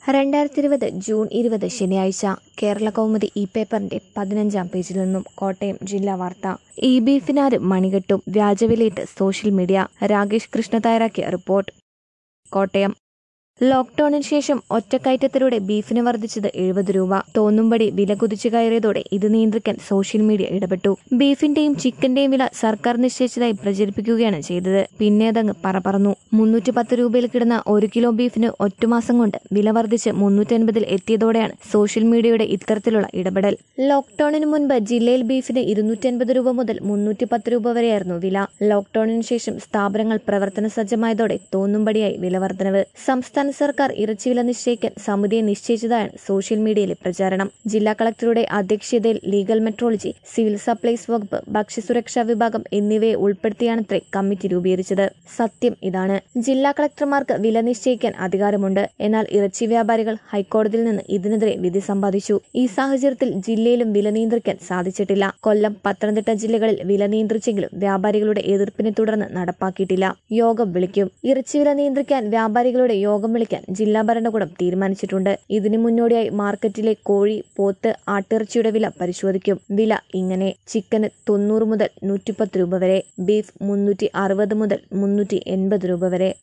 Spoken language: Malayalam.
രണ്ടായിരത്തി ഇരുപത് ജൂൺ ഇരുപത് ശനിയാഴ്ച കേരള കൗമുദി ഇ പേപ്പറിന്റെ പതിനഞ്ചാം പേജിൽ നിന്നും കോട്ടയം ജില്ലാ വാർത്ത ഇ ബീഫിനാര് മണികെട്ടും വ്യാജവിലയിട്ട് സോഷ്യൽ മീഡിയ രാകേഷ് കൃഷ്ണ തയ്യാറാക്കിയ റിപ്പോർട്ട് കോട്ടയം ലോക്ഡൌണിന് ശേഷം ഒറ്റക്കയറ്റത്തിലൂടെ ബീഫിന് വർദ്ധിച്ചത് എഴുപത് രൂപ തോന്നുംപടി വില കുതിച്ചു കയറിയതോടെ ഇത് നിയന്ത്രിക്കാൻ സോഷ്യൽ മീഡിയ ഇടപെട്ടു ബീഫിന്റെയും ചിക്കന്റെയും വില സർക്കാർ നിശ്ചയിച്ചതായി പ്രചരിപ്പിക്കുകയാണ് ചെയ്തത് പിന്നെ അതങ്ങ് പറപറന്നു മുന്നൂറ്റി പത്ത് രൂപയിൽ കിടന്ന ഒരു കിലോ ബീഫിന് ഒറ്റമാസം കൊണ്ട് വില വർദ്ധിച്ച് മുന്നൂറ്റൻപതിൽ എത്തിയതോടെയാണ് സോഷ്യൽ മീഡിയയുടെ ഇത്തരത്തിലുള്ള ഇടപെടൽ ലോക്ഡൌണിന് മുൻപ് ജില്ലയിൽ ബീഫിന് ഇരുന്നൂറ്റൻപത് രൂപ മുതൽ മുന്നൂറ്റി പത്ത് രൂപ വരെയായിരുന്നു വില ലോക്ഡൌണിന് ശേഷം സ്ഥാപനങ്ങൾ പ്രവർത്തന സജ്ജമായതോടെ തോന്നുംപടിയായി വില വർധനവ് സംസ്ഥാന സർക്കാർ ഇറച്ചിവില നിശ്ചയിക്കാൻ സമിതിയെ നിശ്ചയിച്ചതാണ് സോഷ്യൽ മീഡിയയിലെ പ്രചാരണം ജില്ലാ കളക്ടറുടെ അധ്യക്ഷതയിൽ ലീഗൽ മെട്രോളജി സിവിൽ സപ്ലൈസ് വകുപ്പ് ഭക്ഷ്യസുരക്ഷാ വിഭാഗം എന്നിവയെ ഉൾപ്പെടുത്തിയാണത്രേ കമ്മിറ്റി രൂപീകരിച്ചത് സത്യം ഇതാണ് ജില്ലാ കളക്ടർമാർക്ക് വില നിശ്ചയിക്കാൻ അധികാരമുണ്ട് എന്നാൽ ഇറച്ചി വ്യാപാരികൾ ഹൈക്കോടതിയിൽ നിന്ന് ഇതിനെതിരെ വിധി സമ്പാദിച്ചു ഈ സാഹചര്യത്തിൽ ജില്ലയിലും വില നിയന്ത്രിക്കാൻ സാധിച്ചിട്ടില്ല കൊല്ലം പത്തനംതിട്ട ജില്ലകളിൽ വില നിയന്ത്രിച്ചെങ്കിലും വ്യാപാരികളുടെ എതിർപ്പിനെ തുടർന്ന് നടപ്പാക്കിയിട്ടില്ല യോഗം വിളിക്കും ഇറച്ചിവില നിയന്ത്രിക്കാൻ വ്യാപാരികളുടെ യോഗം വിളിക്കാൻ ജില്ലാ ഭരണകൂടം തീരുമാനിച്ചിട്ടുണ്ട് ഇതിനു മുന്നോടിയായി മാർക്കറ്റിലെ കോഴി പോത്ത് ആട്ടിറച്ചിയുടെ വില പരിശോധിക്കും വില ഇങ്ങനെ ചിക്കന് തൊണ്ണൂറ് മുതൽ നൂറ്റിപ്പത്ത് രൂപ വരെ ബീഫ് മുന്നൂറ്റി അറുപത് മുതൽ മുന്നൂറ്റി എൺപത് രൂപ വരെ